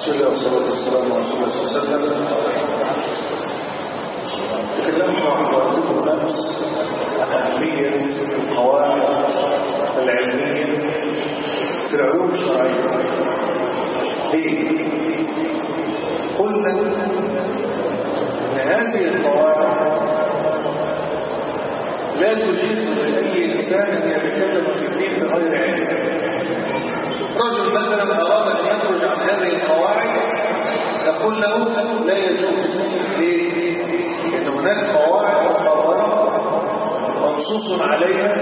بسم الله والصلاة والسلام على رسول الله صلى الله عليه وسلم تكلمنا عن وظيفة النفس عن أهمية القواعد العلمية في العلوم الشرعية ليه؟ قلنا أن هذه القواعد لا تجيز لأي إنسان أن يتكلم في الدين بغير علم رجل مثلا أراد أن يخرج عن هذه القواعد نقول له لا يجوز ليه؟ لأن هناك قواعد مقررة منصوص عليها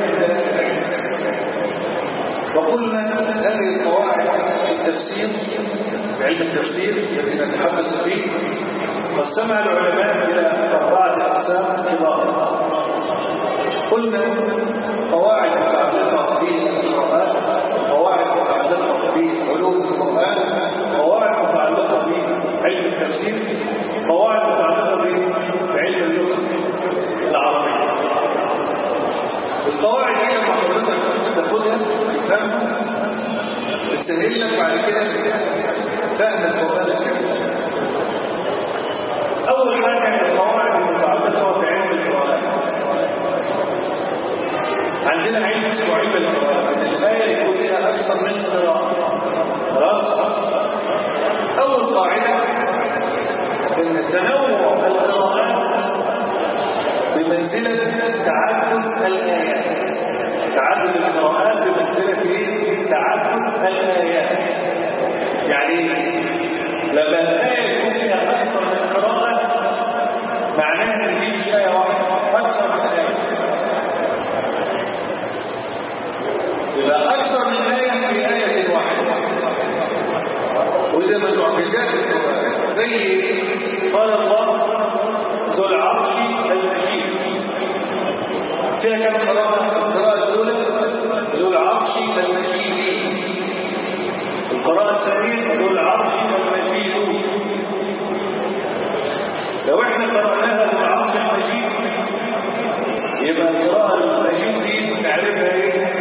وقلنا هذه القواعد في التفسير بعلم التفسير الذي نتحدث فيه قسمها العلماء إلى أربعة أقسام كبار قلنا قواعد متعلقة بالقرآن قواعد متعلقة بعلوم القرآن قواعد متعلقة بعلم التفسير قواعد متعلقة بعلم اللغة العربية القواعد دي لما حضرتك تاخدها تفهمها تسهل لك بعد كده فهم القرآن الكريم أول حاجة القواعد المتعلقة بعلم القرآن عندنا علم اسمه علم القراءة الآية يكون لها أكثر من قراءة خلاص أول قاعدة أن تنوع القراءات بمنزلة تعدد الآيات تعدد القراءات بمنزلة إيه؟ تعدد الآيات يعني لما الآية يكون لها أكثر من قراءة معناها إن دي مش آية واحدة أكثر من آية يبقى أكثر من آية في آية واحدة وإذا ما تعجزات زي قال الله ذو العرش المجيد فيها كم قراءة القراءة الأولى ذو العرش المجيد القراءة الثانية ذو العرش المجيد لو احنا قرأناها ذو العرش المجيد يبقى القراءة المجيد دي نعرفها ايه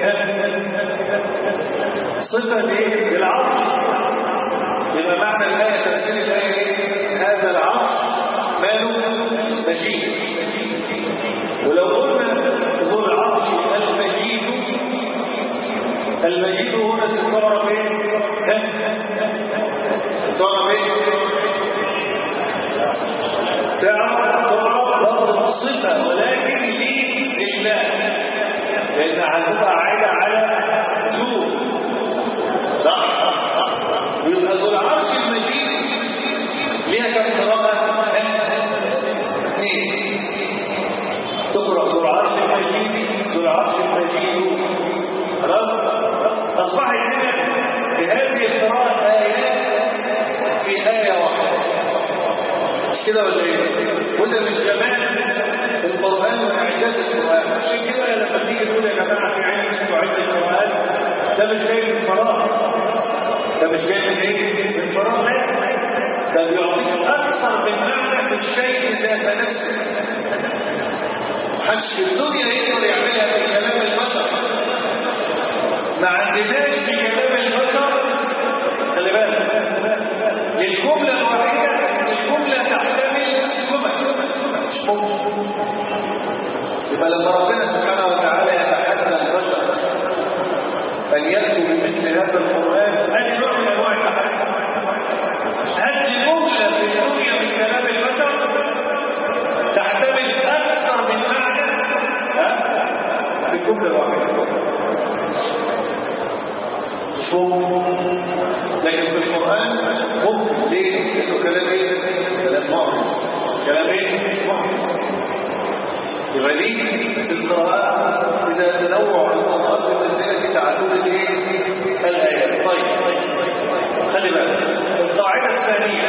صفة ايه للعرش يبقى معنى الآية تفسير الآية ايه هذا العرش ماله مجيد ولو قلنا ذو العرش المجيد المجيد هنا تتضرب ايه تتضرب ايه تعرف لفظ الصفة ولكن ليه لله لأن هتبقى عايدة على ذو صح يبقى ذو العرش المجيد ليها كم قراءة؟ اثنين تقرأ ذو العرش المجيد ذو العرش المجيد خلاص أصبحت هنا في هذه القراءة آيات في آية واحدة مش كده ولا ايه؟ وده من جمال القرآن وإعجاز القرآن عشان كده لما تيجي تقول يا جماعة في علم اسمه علم القرآن ده مش جاي من فراغ ده مش جاي من ايه؟ من فراغ لا ده بيعطيك أكثر من معنى في الشيء ذات نفسه محدش في الدنيا يقدر يعملها في كلام البشر ما عندناش في كلام البشر خلي بالك للجملة الواحدة الجملة تحتمل جمل مش ممكن يبقى لما ربنا سبحانه وتعالى يتحدى البشر أن يأتوا بمثل هذا القرآن أي نوع من أنواع التحدي هذه جملة في الدنيا من كلام البشر تحتمل أكثر من معنى ها؟ في الجملة الواحدة مش ممكن لكن في القرآن ممكن ليه؟ لأنه كلام ايه؟ كلام معجز كلام ايه؟ معجز يبقى دي القراءات إذا تنوع القراءات بمنزلة تعدد الايه؟ الآيات طيب خلي بالك القاعدة الثانية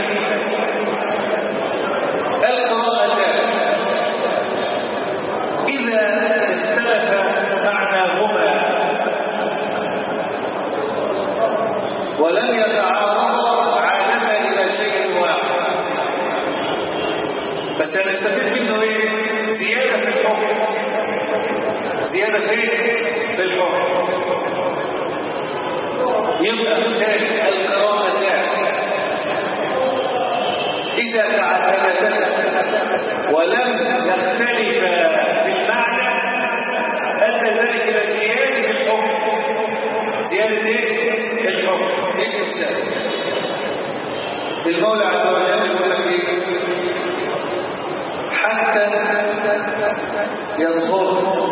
القراءتان إذا اختلف معناهما ولم يتعارضا عادة إلى شيء واحد بس هنستفيد منه ايه؟ زيادة في الحكم زيادة في في الحكم يبقى مثال القراءتان ولم نختلف في المعنى أدى ذلك إلى زيادة الحكم زيادة إيه؟ الحكم إيه الإنسان المولى عز وجل يقول لك إيه؟ حتى ينظر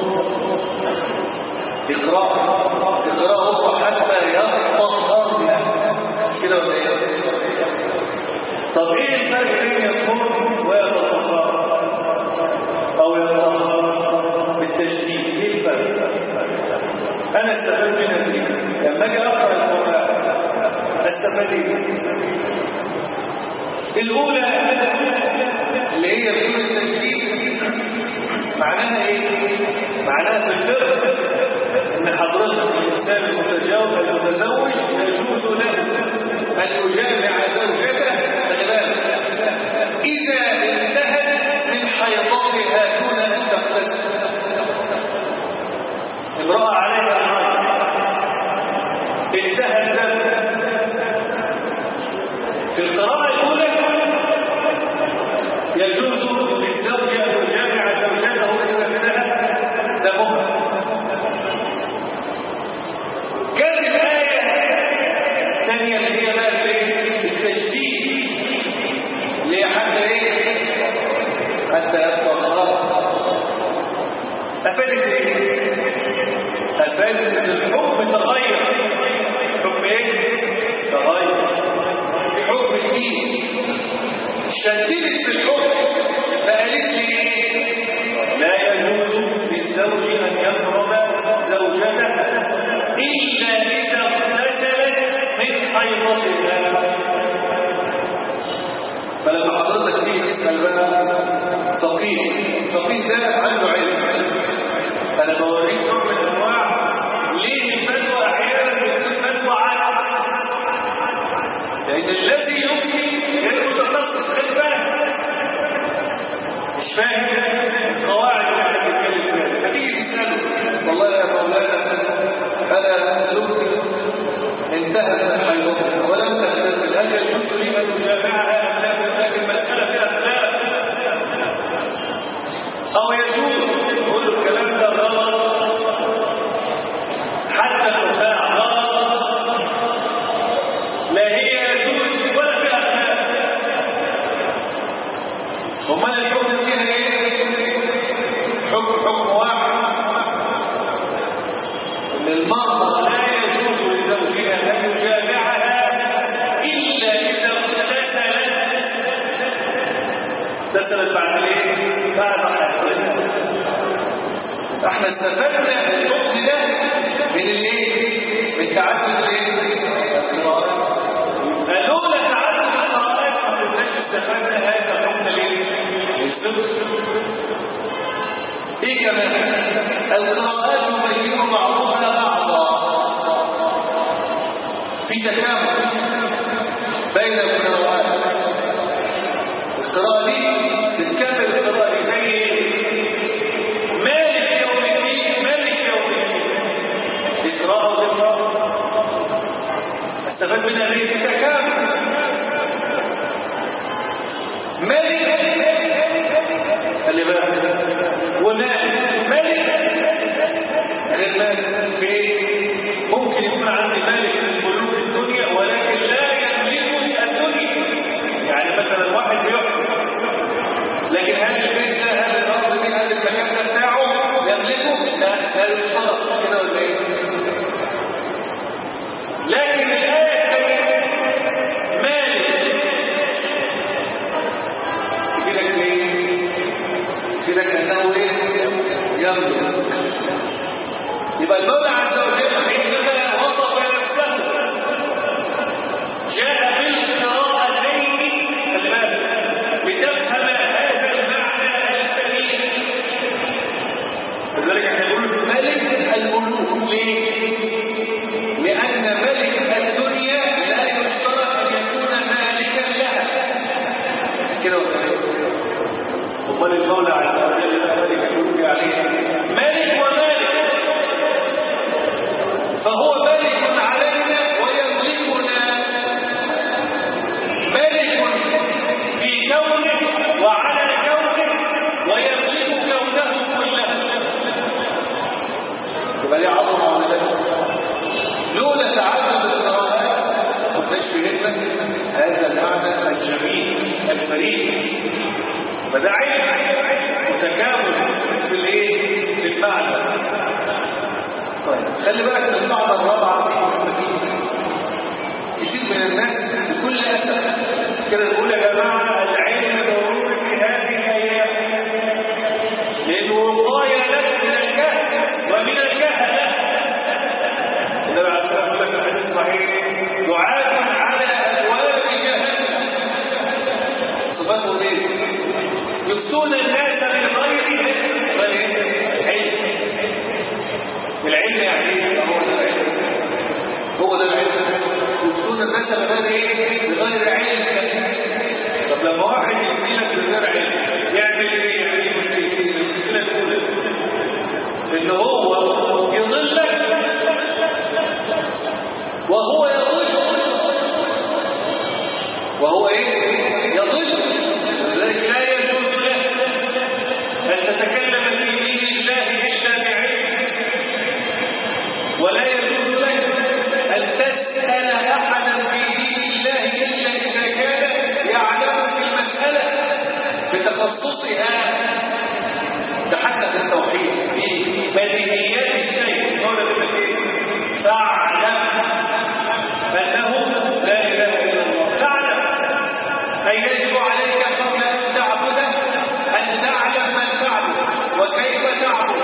إقراء إقراء أخرى حتى يطهرن كده ولا إيه؟ طب إيه الفرق بين ينظر ويتطهر أو يتطهر بالتجديد إيه الفرق؟ أنا استفدت منها دي لما أجي أقرأ القرآن استفاد إيه؟ الأولى اللي هي بدون التجديد معناها ايه معناها في الفقه ان حضرتك الانسان المتجاوز المتزوج يجوز له ان يجامع زوجته خلي بالك اذا انتهت من حيضاتها دون ان تغتسل امراه عليها الحيض انتهى الدم في القراءه الاولى يجوز للزوج ان يجامع زوجته اذا انتهى دمها كانت الايه الثانيه اللي هي بقى الايه التجديد اللي هي حتى ايه حتى يبقى خلاص افادت ايه افادت ان الحكم تغير حكم ايه تغير في حكم جديد شددت في الحكم فقالت لي ايه لا يجوز للزوج ان يضرب زوجته الا اذا اغتسلت من حيضتها فلما حضرتك تيجي تسال بقى فقيه فقيه ده عنده علم انا بوريك نوع من انواع ليه الفتوى احيانا بتكون فتوى عامه لان الذي يفتي غير متخصص غير فاهم مش فاهم القواعد اللي احنا بنتكلم فيها فتيجي تساله والله يا مولانا انا زوجتي انتهت من حيضتها ولم تغتسل هل يجوز لي ان اجامعها ام لا لكن المساله فيها خلاف او يجوز يقول له الكلام ده غلط حتى لو كان غلط لا هي يجوز ولا فيها خلاف امال الحكم فيها ايه حكم حكم واحد ان المرأة لا يجوز لزوجها ان يجامعها الا اذا اغتسلت اغتسلت بعد ايه بعد حياتها احنا استفدنا الحكم ده من الايه من تعدد الايه القراءات فلولا تعدد القراءات ما كناش استفدنا هذا الحكم ليه للفقه ايه كمان القراءات تبين بعضها بعضا في تكامل بين القراءات القراءة دي تتكمل القراءة دي زي ايه؟ مالك يوم الدين مالك يوم الدين دي قراءة ودي قراءة استفاد منها ليه التكامل مالك خلي بالك ومالك مالك غير مالك في ايه؟ ممكن يكون عندي مالك من ملوك الدنيا ولكن لا يملك الدنيا يعني مثلا واحد بيحكم لكن هذا البيت ده هذا الارض دي هذا المكان ده بتاعه يملكه لا لا يشترط كده ولا ايه؟ لكن الايه الثانيه مالك يجي لك ايه؟ يجي لك انه ايه؟ يملك يبقى المولى عز وجل عندما وصف نفسه جاء بالقراءتين خلي بالك لتفهم هذا المعنى السليم لذلك احنا نقول ملك الملوك ليه؟ لأن ملك الدنيا لا يشترط أن يكون مالكا لها كده ولا ايه؟ امال المولى عز وجل ملك الملوك عليه ملك ومالك فهو ملك علينا ويملكنا ملك في كونه وعلى كونه يبقى ليه عظمه ولا لا لولا تعدد القراءات ما كناش فهمنا هذا المعنى الجميل الفريد فده علم وتكامل في الايه في المعنى طيب خلي بالك من المعنى الرابعه دي مهمه جدا كتير من الناس بكل اسف كده نقول يا جماعه العلم ضروري في هذه الايام لانه وقايه لك من الجهل ومن الجهل النبي عليه الصلاه والسلام في الحديث الصحيح دعاة على ابواب جهنم صفاتهم ايه؟ يفتون الناس بغير غير علم العلم يعني ايه؟ هو ده العلم هو ده العلم يفتون الناس بغير ايه؟ بغير علم طب لما واحد يفتيلك بغير علم يعمل ايه؟ يعني ايه مشكلتين؟ المشكله الاولى ان هو يضلك وهو يضل وهو ايه يضل لذلك لا يجوز له ان تتكلم في دين الله الا بعلم ولا يجوز لك ان تسال احدا في دين الله الا اذا كان يعلم في المساله بتخصصها ده حتى في التوحيد في بديهيات الشيء قول ابن فاعلم انه لا اله الا الله فاعلم اي يجب عليك قبل ان تعبده ان تعلم من تعبد وكيف تعبد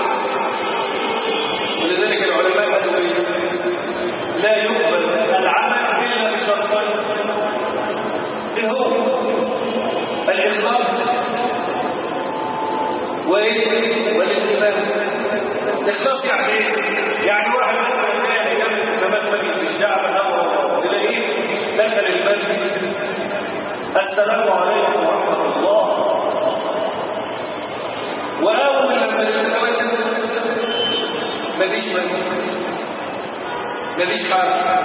ولذلك العلماء قالوا ايه لا يقبل العمل الا بشرطين ايه هو الاخلاص وايه والالتزام الاخلاص يعني ايه يعني واحد مثلا جاي يتمثل في الشعب امره تلاقيه دخل المسجد السلام عليكم ورحمه الله واول لما يتوجه مفيش مسجد مفيش حاجه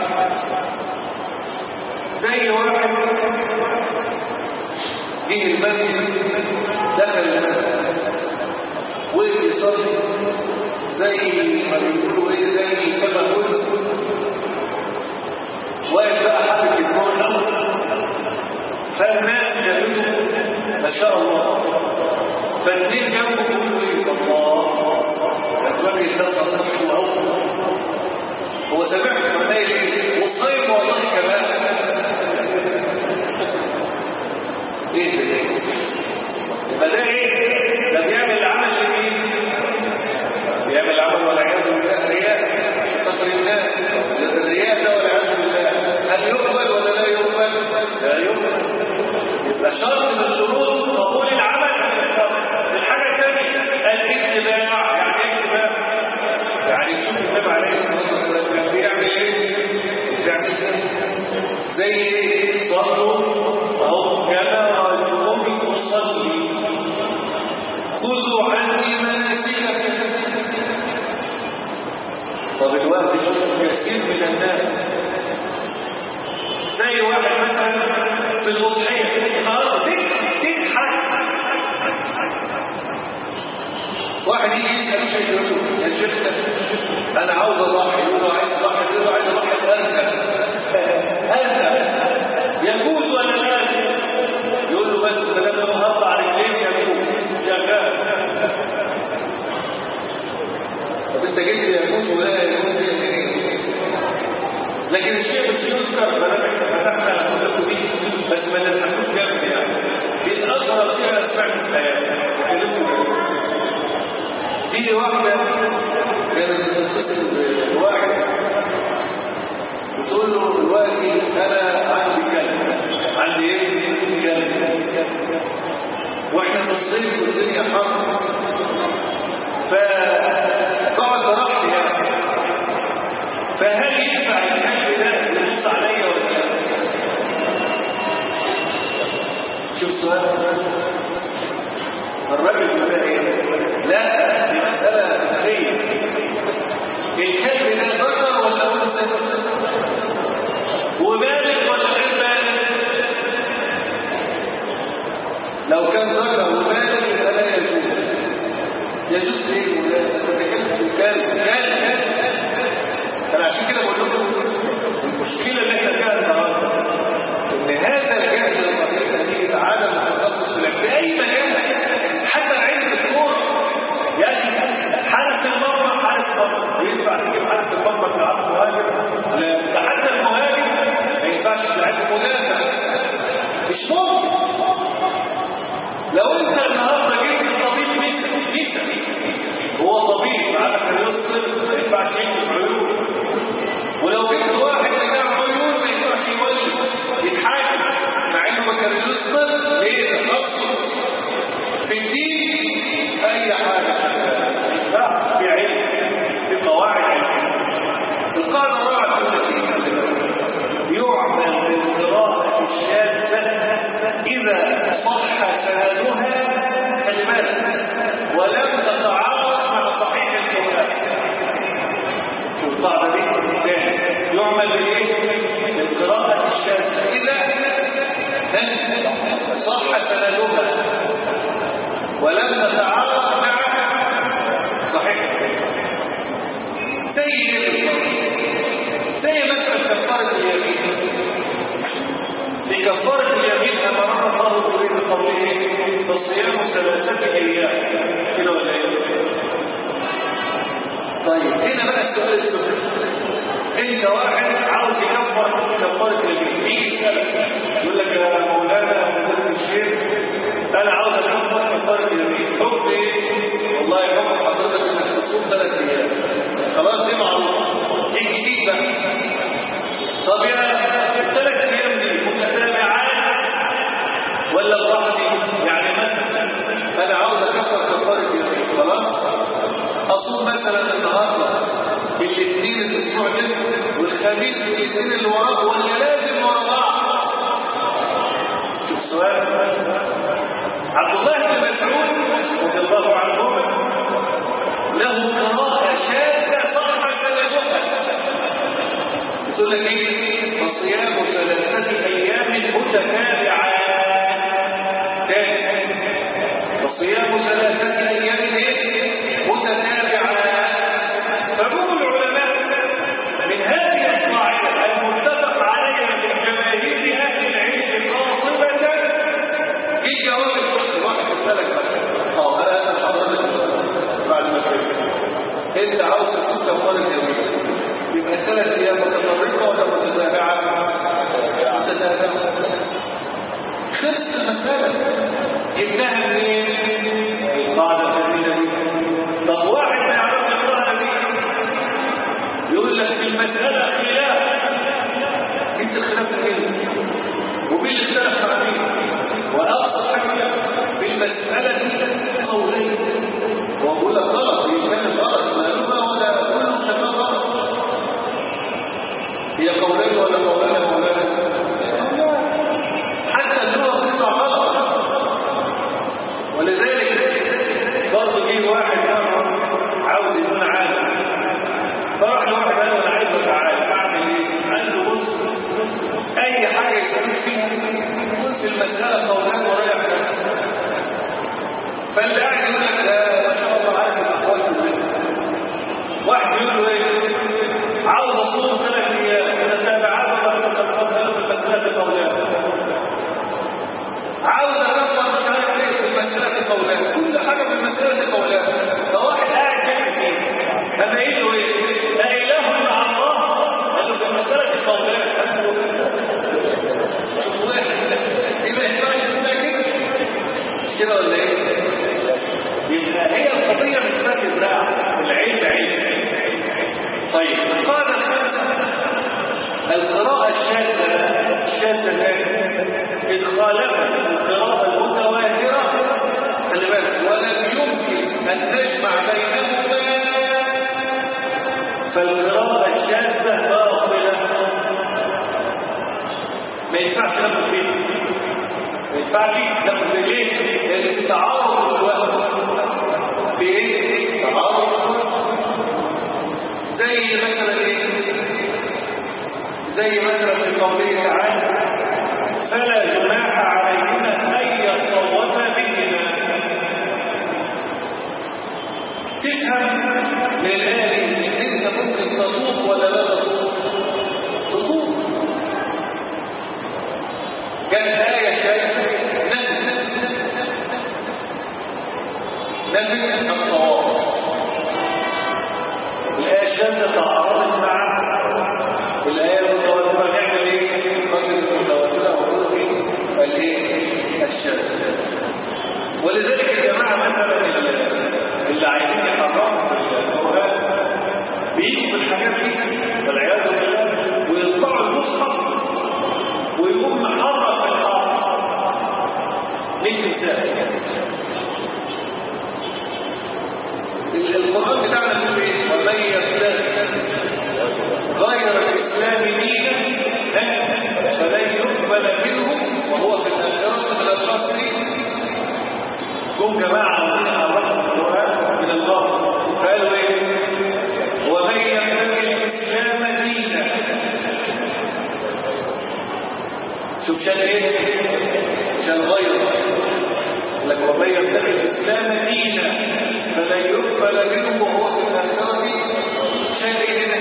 زي واحد جه المسجد دخل المسجد وقف يصلي زي ما بيقولوا ايه زي كما قلت واقف بقى حاطط الجمله فالناس جابته ما شاء الله فالاثنين جنبه بيقولوا ايه الله الراجل ده صحيح اهو هو سمعت مسائل ايه والصيف والله كمان ايه ده يبقى ده ايه ده بيعمل العمل لمين بيعمل العمل والعياذ بالله رياء قصر الناس الرياء ده والعياذ بالله هل يقبل ولا لا يقبل لا يقبل يبقى شرط من شروط قبول العمل الحاجه الثانيه الاتباع يعني ايه اتباع يعني شوف النبي عليه الصلاه والسلام كان بيعمل ايه بيعمل ايه زي ايه صلوا اهو كما رايتموني اصلي خذوا عني مناسككم طب الوقت شوف كثير من الناس زي واحد مثلا في الأضحية خلاص تضحك واحد يجي يسأل شيخ يقول يا شيخ أنا عاوز أضحي يقول له عايز أضحي يقول له عايز أضحي أنت أنت يجوز ولا لا يقول له بس ما دام انا هطلع رجلين يجوز شغال طب انت جبت يجوز ولا يجوز لكن الشيء مش يذكر ما دام احنا فتحنا نقول بيه بس ما نلحقوش جنب يعني دي الاغرب فيها اسمع الحياه في واحده كانت بتتصل بواحد بتقول له دلوقتي انا عندي كلب عندي ايه كلب واحنا في الصيف والدنيا حر فقعد براحتي يعني فهل ينفع الكلب ده يبص عليا ولا لا؟ شوف السؤال الراجل بيقول ايه؟ لا دي مسألة فقهية الكلب ده ذكر ولا انثى؟ وبالغ ولا غير بالغ؟ لو كان ذكر وبالغ يبقى لا يجوز يجوز ليه ولا تتكلم في كلب كلب صح سندها ولم نتعارض معها صحيح زي ايه زي مثلا كفاره اليمين في كفاره اليمين امرنا الله بغير قوله فصيام ثلاثه ايام كده ولا ايه طيب هنا بقى السؤال السؤال انت واحد عاوز يكفر كفاره اليمين يجي يسالك يقول لك يا مولانا يا فضيله الشيخ انا عاوز اكفر كفاره اليمين حكم ايه والله حكم حضرتك انك تصوم ثلاث ايام خلاص دي معروفه يجي جديد بقى طب يا الثلاث ايام دي متتابعات ولا لوحدي يعني مثلا انا عاوز اكفر كفاره اليمين خلاص اصوم مثلا النهارده الاثنين الاسبوع ده والخميس الاثنين اللي وراه ولا لازم ورا بعض شوف سؤال عبد الله بن مسعود رضي الله عنه له قراءة شاذة صح سندها يقول لك ايه فصيام ثلاثة ايام متتابعات تاني فصيام ثلاثة ايام ايه متتابعات فجمهور العلماء من هذه القاعدة المتفق عليها من جماهير أهل العلم قاطبة في جواب الشخص واحد يسألك مثلا اه أنا أنا حضرتك بعد ما كده أنت عاوز تكون كفارة يمين يبقى ثلاث أيام متفرقة ولا متتابعة؟ متتابعة خلص المسألة جبناها منين؟ القاعدة الجميلة دي طب واحد ما يعرفش القاعدة دي يقول لك في المسألة خلاف انت الخلاف فين ومين اللي اختلف مع مين وأبسط حاجة في المسألة دي قولين وأقول لك غلط كان غلط ما لغة ولا كله شغال غلط هي قولين ولا قولين مولانا حتى اللغة بتطلع غلط ولذلك برضه جه واحد مرة عاوز يكون عالم فراح لواحد قال له انا عايز اتعالى اعمل ايه؟ عنده بص اي حاجه يستفيد فيها قول في المساله قولان وراجع فاللي قاعد يقول لك ده ما شاء الله عارف الاقوال كلها واحد يقول له ايه؟ عاوز اصوم ثلاث ايام متتابعات ولا متتابعات في المساله قولان عاوز اكبر مش عارف ايه في المساله قولان كل حاجه في المساله قولان فواحد قاعد يحكي فيه لما يقول له ايه؟ لا اله مع الله قال له في المساله قولان شوف واحد يبقى ينفعش تبقى كده مش كده ولا ايه؟ يبقى هي القضيه مش بس ازراع العلم علم طيب القاعده الخامسه القراءه الشاذه الشاذه إذ خالفت القراءة المتواترة خلي بالك ولم يمكن أن تجمع بينهما فالقراءة الشاذة باطلة ما ينفعش ناخد فيه ما ينفعش ناخد ليه؟ لأن تعارض الوقت بإيه؟ تعارض زي مثلا إيه؟ زي مثلا في قوله تعالى فلا جناح عليهما أن يطوفا بهما تفهم من الآية إن أنت ممكن تطوف ولا لا تطوف تطوف كانت آية شايفة نفي نفي الطواف الآية الشاذة تعارضت مع الآية المتواترة نعمل إيه؟ قدر المتواترة وقول إيه؟ الإيه؟ الشاذة ولذلك الجماعة مثلا اللي عايزين يحرموا في القرآن بيجوا بالحاجات دي والعياذ بالله ويطلعوا المصحف ويقوم محرم الحرام ليه مثال القرآن بتاعنا بيقول ايه؟ ومن يبتغي غير الإسلام دينا فلن يقبل منه وهو في الآخرة من الخاسرين جم جماعة الذين عرفوا القرآن من الله قالوا ايه؟ ومن يبتغي الإسلام دينا شوف شان ايه؟ عشان غير لك ومن يبتغي الاسلام دينا فلن يقبل منه وهو في الاخره شيء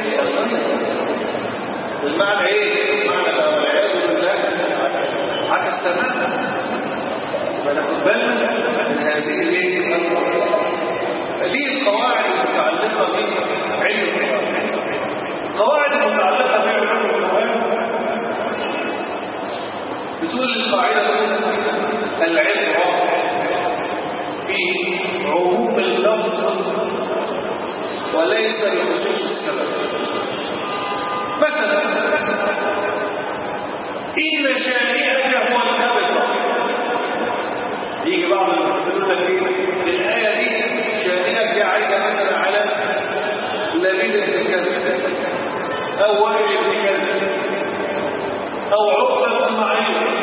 المعنى ايه؟ المعنى ده والعياذ بالله عكس تماما فناخد بالنا من هذه الايه؟ دي القواعد المتعلقه بعلم القران القواعد المتعلقه بعلم القران بتقول القاعده العبره في عموم اللفظ وليس بخصوص السبب مثلا إن شانئك هو الأبتر يجي بعض يقول لك ايه الآية دي شانئك دي عايزة مثلا على لبيد بن كذا أو وائل بن كذا أو عقبة بن معين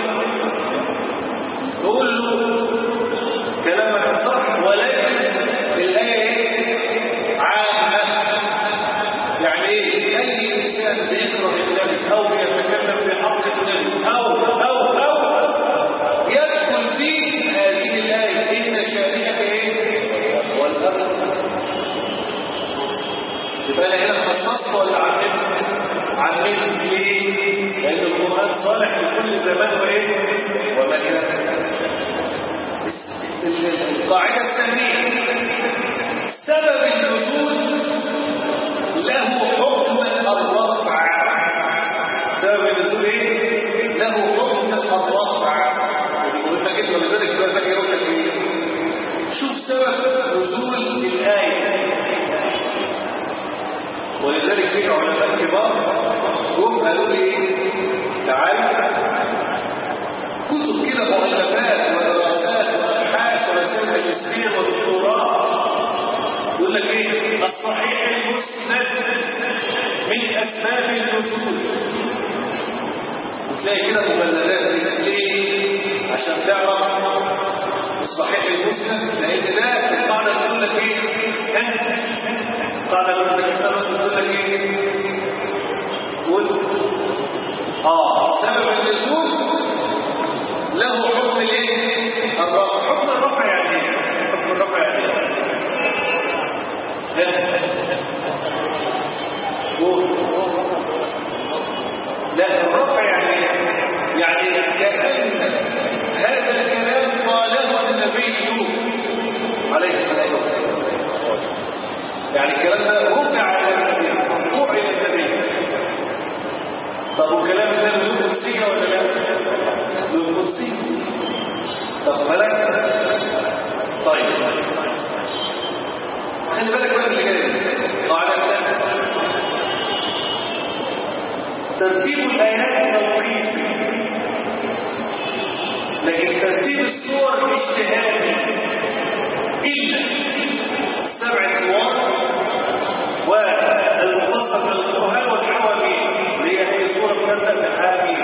تقول له كلامك صح ولكن الآية ايه عامة يعني ايه اي انسان بيكره النبي او بيتكلم في حق النبي او او او يدخل في هذه الايه ان شانئك ايه والابد يبقى انا هنا خصصت ولا عممت عممت ليه لان القران صالح لكل زمان وايه ومكان القاعده الثانيه سبب النزول له حكم الرفع سبب النزول ايه له حكم الرفع مهمه جدا لذلك بقى ذاك يقول لك ايه شوف سبب نزول الايه ولذلك في علماء كبار جم قالوا لي ايه تعال كتب كده مؤلفات ودراسات وابحاث ورسائل ماجستير ودكتوراه يقول لك ايه الصحيح المسند من اسباب النزول وتلاقي كده مجلدات ليه عشان تعرف الصحيح المسند لان ده القاعده بتقول لك ايه القاعده بتقول لك ايه قول اه سبب النزول له حكم الايه الرفع حكم الرفع يعني ايه حكم الرفع يعني ايه لا الرفع يعني يعني كأن هذا الكلام قاله النبي عليه الصلاة والسلام يعني الكلام ده رفع على النبي مرفوع إلى النبي طب وكلام النبي له قدسية ولا لا؟ له قدسية طب ملك طيب خلي بالك بقى اللي جاي قاعدة ترتيب الآيات توقيفي لكن ترتيب الصور اجتهادي إلا سبع صور والمخصص من القرآن والحوامين اللي هي في صورة كذا الحامين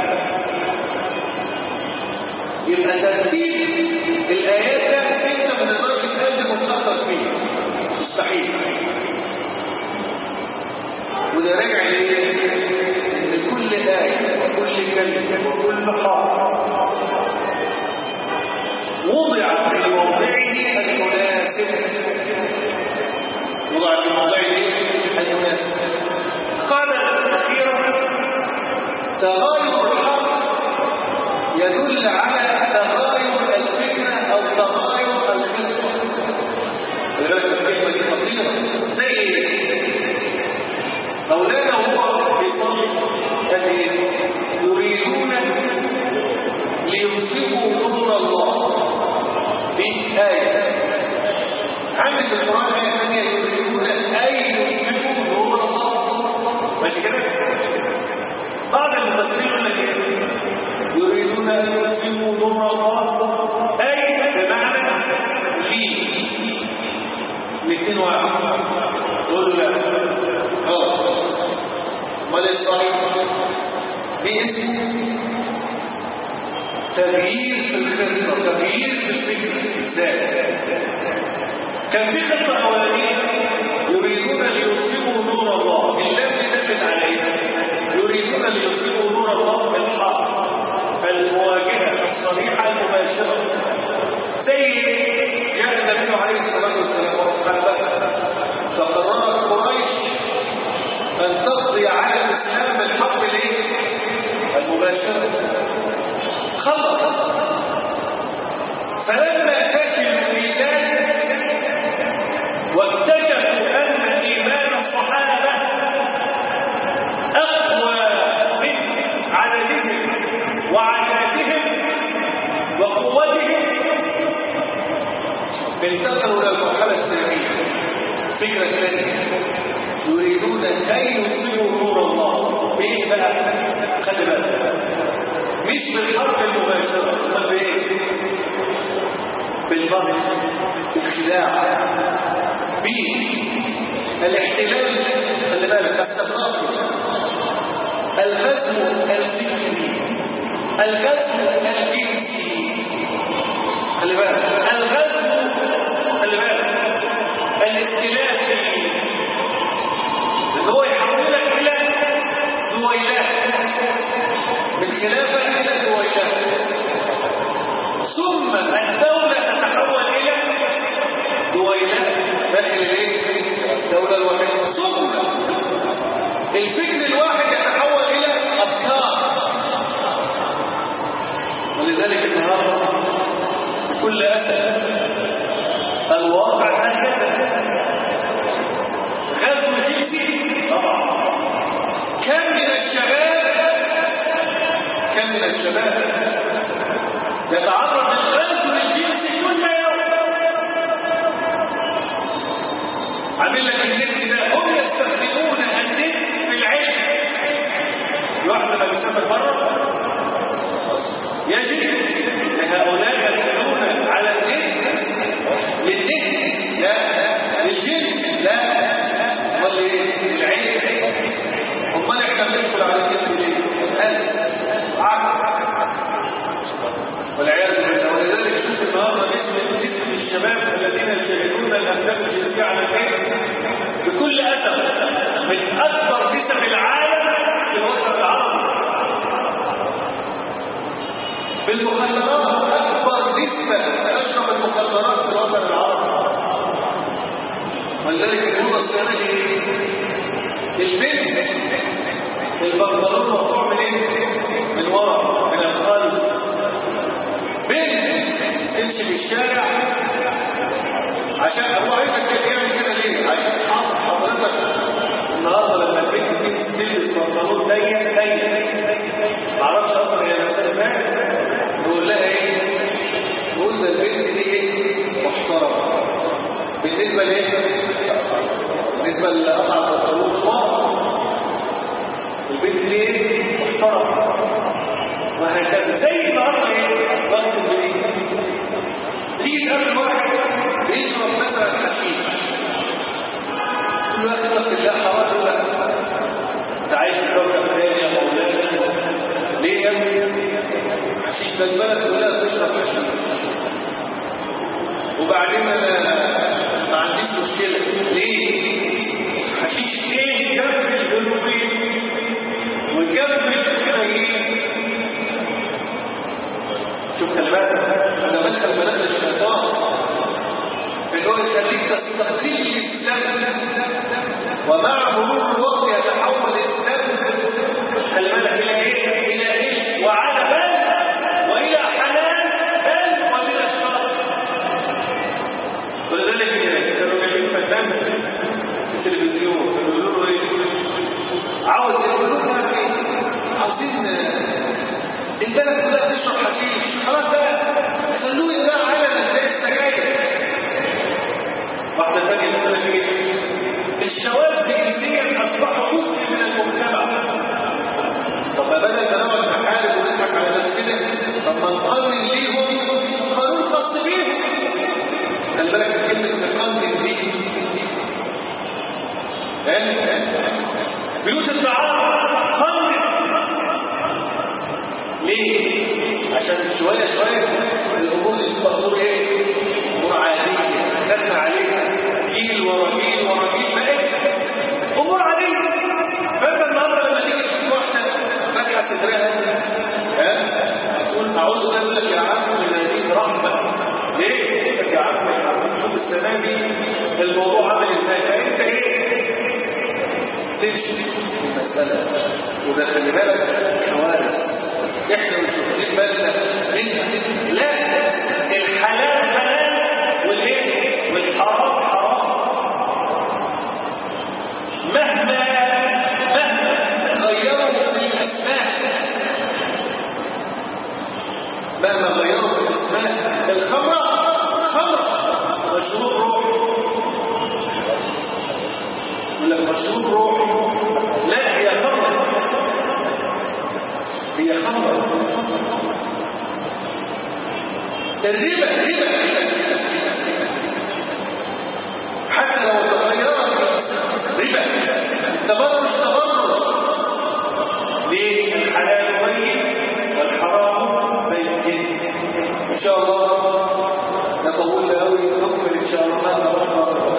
يبقى ترتيب الآيات ده أنت ما تقدرش تقدم مخصص فيه مستحيل وده راجع ليه؟ ان كل آية وكل كلمة وكل حرف وضع في موضعه المناسب وضع في موضعه المناسب قال الأخيرة تغاير الحرف يدل على تغاير الفكرة أو تغاير القصة لذلك الكلمة دي خطيرة زي ايه؟ مولانا هو بيصلي قال يريدون ليمسكوا نور الله في آية عندك القرآن آية ثانية يريدون أن يمسكوا نور الله ماشي كده؟ بعض المفسرين يقول لك ايه؟ يريدون أن يمسكوا نور الله أي بمعنى لي الاثنين واحد تقول له لا اه امال الصحيح باسم تغيير في الخطه تغيير في الفكر ازاي كان في خطه اولانيه يريدون ليطفئوا نور الله اللام دلت عليه يريدون ليطفئوا نور الله بالحق فالمواجهه الصريحه انتقلوا الى المرحله الثانيه فكره ثانيه يريدون ان يطفئوا نور الله بايه بقى خلي بالك مش بالحرب المباشره امال بايه بالبطن بالخداع بالاحتلال خلي بالك التفاصيل الغزو الفكري الغزو الجنسي خلي بالك الغزو خلي بالك الاختلافي ان هو يحولك الى دويلات من خلافه الى دويلات ثم الدوله تتحول الى دويلات داخل الايه الدوله الواحده ثم الفكر الواحد يتحول الى افكار ولذلك النهارده بكل اسف الواقع هكذا غزو جنسي طبعا كم من الشباب كم من الشباب يتعرض للغزو الجنسي كل يوم عامل لك النت ده هم يستخدمون النت في العلم الواحد لما بيسافر بره يجد لهؤلاء يدخلون على النت للنت لا للجنس لا وللعلم امال احنا بندخل على النت ليه؟ القلب عقل والعياذ بالله ولذلك شوف النهارده نسبه نسبه الشباب الذين يشاهدون الافلام الجنسيه على النت بكل اسف من اكبر نسب العالم في الوطن العربي بالمخدرات اكبر نسبه تشرب المخدرات في الوطن العربي ولذلك الموضه السنه دي البنت البنطلون مقطوع منين؟ من ورا من القلب بنت تمشي في الشارع عشان ابوها عايزك يعمل كده ليه؟ عشان حضرتك النهارده لما البنت دي تلبس بنطلون ضيق ضيق معرفش اصلا هي نفسها ازاي نقول لها ايه؟ نقول ده البنت دي ايه؟ محترمه بالنسبه لايه؟ بالنسبه لاصعب بنطلون الله البنت دي ايه؟ محترمه وهكذا زي ما اصلا ايه؟ ضغط البنت تيجي تقابل واحد بيشرب مثلا حشيش كل واحد يقول لك لا حرام يقول لك انت عايش في كوكب ثاني يا مولانا ليه يا ابني؟ حشيش ده البلد كلها تشرب حشيش وبعدين انا ما عنديش مشكله ليه؟ حشيش ايه جنب الهيروين وجنب الكوكايين شوف خلي بالك انا بدخل بلد الشيطان اللي هو يخليك تستقل الدم ومع مرور الوقت يتحول الدم خلي بالك الى ايه؟ الى ايه؟ وعلى بل والى حلال بل ومن الشر ولذلك كانوا جايبين فنان في التلفزيون كانوا يقولوا له ايه؟ عاوز يقولوا له ايه؟ عاوزين البلد كلها تشرب حشيش خلاص بقى خلوه يبقى علنا زي السجاير واحده ثانيه تقول لك ايه الشواذ جنسيا اصبحوا جزء من المجتمع طب ما بدل ما نقعد نحارب ونضحك على نفسنا طب ما نقنن ليهم قانون خاص بيهم خلي بالك من كلمه نقنن دي بيوت الدعاره قنن ليه؟ عشان شوية شوية الأمور تبقى ايه؟ أمور عادية تدفع عليها جيل ورا جيل ورا جيل ما ايه؟ أمور عادية فأنت النهارده لما تيجي تشوف واحدة فاتحة صدرها ها؟ تقول أعوذ بالله يقول لك يا عم هذه رحمة ليه؟ يقول لك يا عم يا عم شوف السنة دي الموضوع عامل ازاي فأنت ايه؟ تمشي المسألة وده خلي بالك حوادث احنا مش واخدين بالنا منها لا الحلال حلال والايه والحرام حرام مهما مهما غيروا في الاسماء مهما غيروا في الاسماء الخمر خمر يقول لك مشروب روحي لا هي خمر هي خمر الربا ربا حتى لو تغيرت ربا التبرج تبرج ليه الحلال بين والحرام بين ان شاء الله نطول قوي نكمل ان شاء الله